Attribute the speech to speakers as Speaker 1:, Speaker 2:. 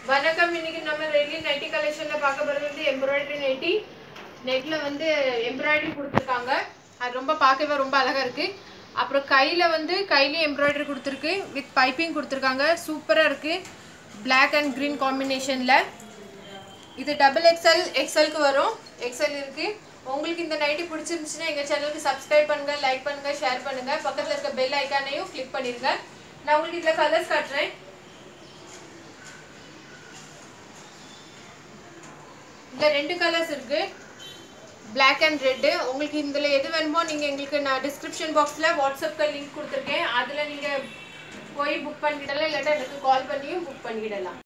Speaker 1: வணக்கம் இன்னைக்கு நம்ம ரெட்லி நைட்டி கலெக்ஷன்ல பார்க்க போறது வந்து எம்ப்ராய்டரி நைட்டி நெட்ல வந்து எம்ப்ராய்டரி கொடுத்துருக்காங்க அது ரொம்ப பார்க்கவே ரொம்ப அழகா இருக்கு அப்புறம் கையில வந்து கையிலயும் எம்ப்ராய்டரி கொடுத்துருக்கு வித் பைப்பிங் கொடுத்துருக்காங்க சூப்பரா இருக்கு Black அண்ட் green காம்பினேஷன்ல இது டபுள் எக்ஸ்எல் எக்ஸ்எல்க்கு வரும் எக்ஸ்எல் இருக்கு உங்களுக்கு இந்த நைட்டி பிடிச்சிருந்துச்சுன்னா எங்க சேனலுக்கு சப்ஸ்கிரைப் பண்ணுங்க லைக் பண்ணுங்க ஷேர் பண்ணுங்க பக்கத்துல இருக்க பெல் ஐக்கானையும் கிளிக் பண்ணிருங்க நான் உங்களுக்கு இதுல கலர்ஸ் காட்டுறேன் இதுல ரெண்டு கலர்ஸ் இருக்கு Black அண்ட் ரெட்டு உங்களுக்கு இதில் எது வேணுமோ நீங்கள் எங்களுக்கு நான் டிஸ்கிரிப்ஷன் பாக்ஸில் வாட்ஸ்அப்பில் லிங்க் கொடுத்துருக்கேன் அதில் நீங்கள் போய் புக் பண்ணிக்கிடலாம் இல்லாட்டா எனக்கு கால் பண்ணியும் புக் பண்ணிக்கிடலாம்